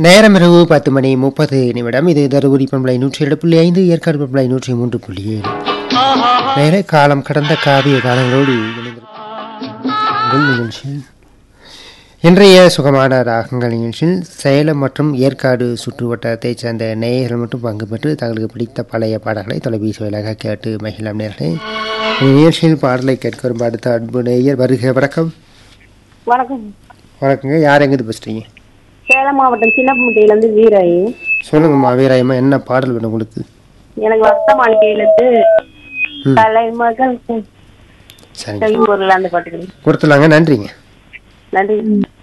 நேரம் இரவு பத்து மணி முப்பது நிமிடம் இது தருமபுரி பண்பலை நூற்றி ஏழு புள்ளி ஐந்து ஏற்காடு பண்பலை நூற்றி மூன்று புள்ளி ஏழு நேர காலம் கடந்த காவிய காலங்களோடு இணைந்திருக்கும் நிகழ்ச்சி இன்றைய சுகமான ராகங்கள் நிகழ்ச்சியில் சேலம் மற்றும் ஏற்காடு சுற்று வட்டாரத்தைச் சேர்ந்த நேயர்கள் மட்டும் பங்கு பெற்று தங்களுக்கு பிடித்த பழைய பாடல்களை தொலைபேசி வாயிலாக கேட்டு மகிழாம் நேர்களே இந்த நிகழ்ச்சியில் பாடலை கேட்க வரும் அடுத்த அன்பு நேயர் வருக வணக்கம் வணக்கம் வணக்கங்க யார் எங்கிருந்து பேசுறீங்க சேலம் மாவட்டம் சின்னப்பமுட்டையில இருந்து வீராயி சொல்லுங்கம்மா வீராயம்மா என்ன பாடல் வேணும் உங்களுக்கு எனக்கு வசந்த மாளிகையில இருந்து ம். கலைமகள் சரிங்க கவின் பொருள் அந்த பாட்டுகள் கொடுத்துலாங்க நன்றிங்க நன்றி